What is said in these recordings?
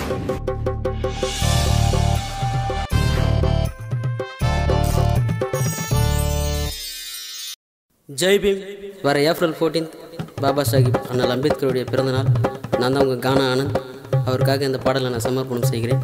ஜெய் பீம் வர April fourteenth Baba Sahib அண்ணல் அம்பேத்கருடைய பிறந்தநாள் நான் தான் உங்கள் கானா ஆனந்த் அவருக்காக இந்த பாடலை நான் சமர்ப்பணம் செய்கிறேன்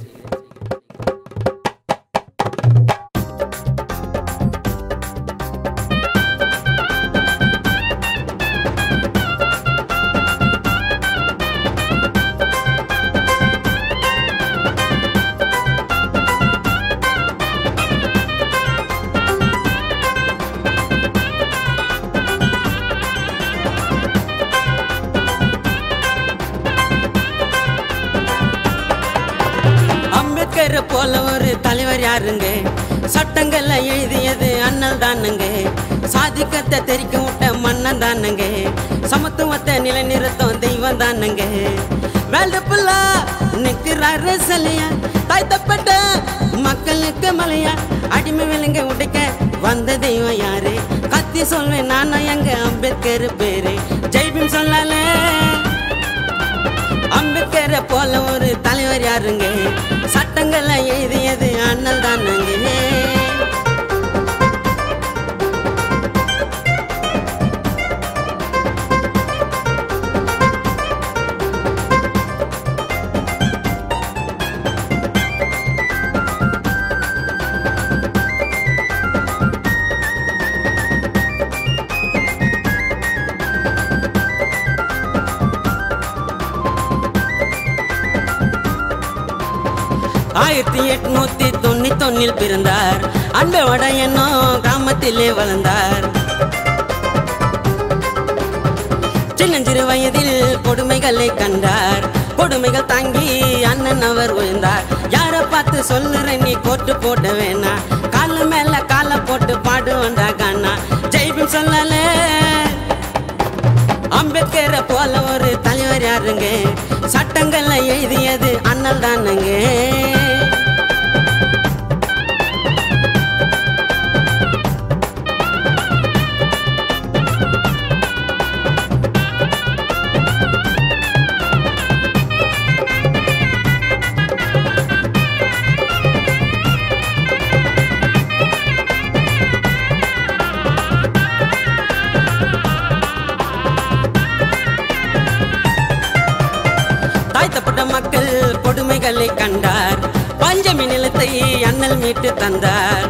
அம்பேத்கரை போல ஒரு தலைவர் யாருங்க சட்டங்கள்ல எழுதியது அண்ணல் தானுங்க சாதிக்கத்தை தெரிக்க விட்ட மன்னன் தானுங்க சமத்துவத்தை நிலைநிறுத்தம் தெய்வம் தானுங்க வேல்டு புல்லா நிக்கிறாரு சலியா தாய்த்தப்பட்ட மக்களுக்கு மலையா அடிமை விலங்க உடைக்க வந்த தெய்வம் யாரு கத்தி சொல்வேன் நானும் எங்க அம்பேத்கர் பேரு ஜெய்பீம் சொல்லலே அம்பேத்கரை போல ஒரு தலைவர் யாருங்க சட்டங்களை எழுதியது அண்ணல் தானுங்க ஆயிரத்தி எட்நூத்தி தொண்ணூத்தி ஒன்னில் பிறந்தார் அன்போட என்னோ கிராமத்திலே வளர்ந்தார் சின்னஞ்சிறு வயதில் கொடுமைகளை கண்டார் கொடுமைகள் தாங்கி அண்ணன் அவர் விழுந்தார் யார பார்த்து சொல்லுற நீ கோட்டு போட வேணா கால மேல கால போட்டு பாடுவண்டா கண்ணா ஜெய்பின் சொல்லலே அம்பேத்கரை போல ஒரு தலைவர் யாருங்க சட்டங்களை எழுதியது அண்ணல் தானுங்க தாய்த்தப்பட்ட மக்கள் கொடுமைகளை கண்டார் பஞ்சமி நிலத்தை அண்ணல் மீட்டு தந்தார்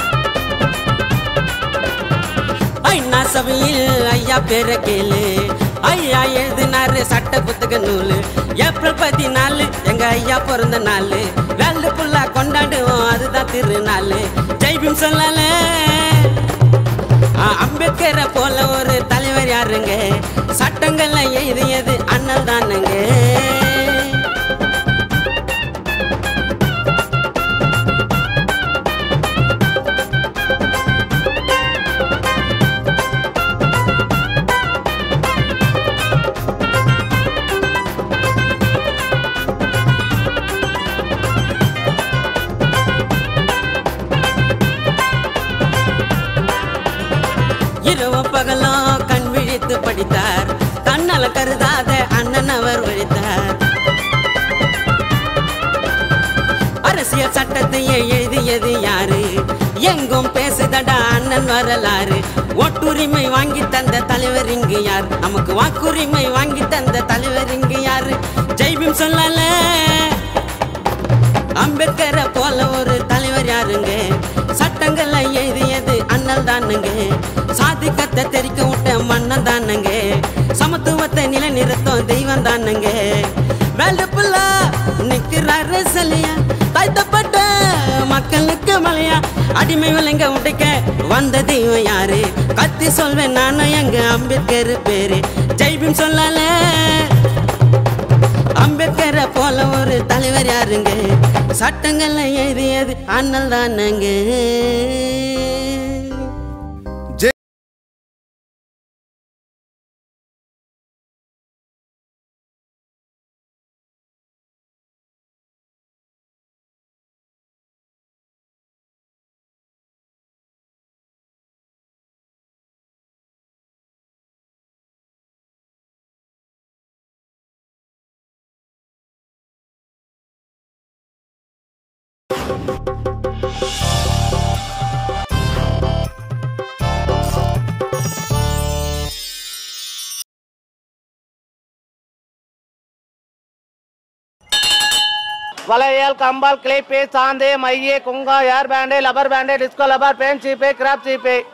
ஐநா சபையில் ஐயா பேர கேளு ஐயா எழுதினாரு சட்ட புத்தக நூலு ஏப்ரல் பதினாலு எங்க ஐயா பிறந்த நாள் வேல்டு ஃபுல்லா கொண்டாடுவோம் அதுதான் திருநாள் ஜெய்பீம் சொல்லலே ஆ, அம்பேத்கரை போல ஒரு தலைவர் யாருங்க சட்டங்கள்ல எழுதியது அண்ணல் தானுங்க இரவு பகலும் கண் விழித்து படித்தார் தன்னல கருதாத அண்ணன் அவர் ஒழித்தார் அரசியல் சட்டத்தையே எழுதியது யாரு எங்கும் பேசுதடா அண்ணன் வரலாறு ஓட்டுரிமை வாங்கி தந்த தலைவர் இங்கு யார் நமக்கு வாக்குரிமை வாங்கி தந்த தலைவர் இங்கு யாரு ஜெய்பீம் சொல்லல அம்பேத்கரை போல ஒரு தலைவர் யாருங்க சட்டங்களை எழுதியது அண்ணல் தானுங்க சாதிக்கத்தை தெரிக்க விட்ட மன்னன் தானுங்க சமத்துவத்தை நிலைநிறுத்தம் தெய்வம் தானுங்க வேல்டு புல்லா நிக்கிறாரு சலியா தாய்த்தப்பட்ட மக்களுக்கு மலையா அடிமை விலங்க உடைக்க வந்த தெய்வம் யாரு கத்தி சொல்வேன் நானும் எங்க அம்பேத்கர் பேரு ஜெய்பீம் சொல்லல அம்பேத்கரை போல ஒரு தலைவர் யாருங்க சட்டங்களை எழுதியது அண்ணல் தானுங்க வளையல் கம்பால் கிளிப்பு சாந்து மைய குங்கா hair band rubber band disco rubber band சீப்பு கிராப் சீப்பு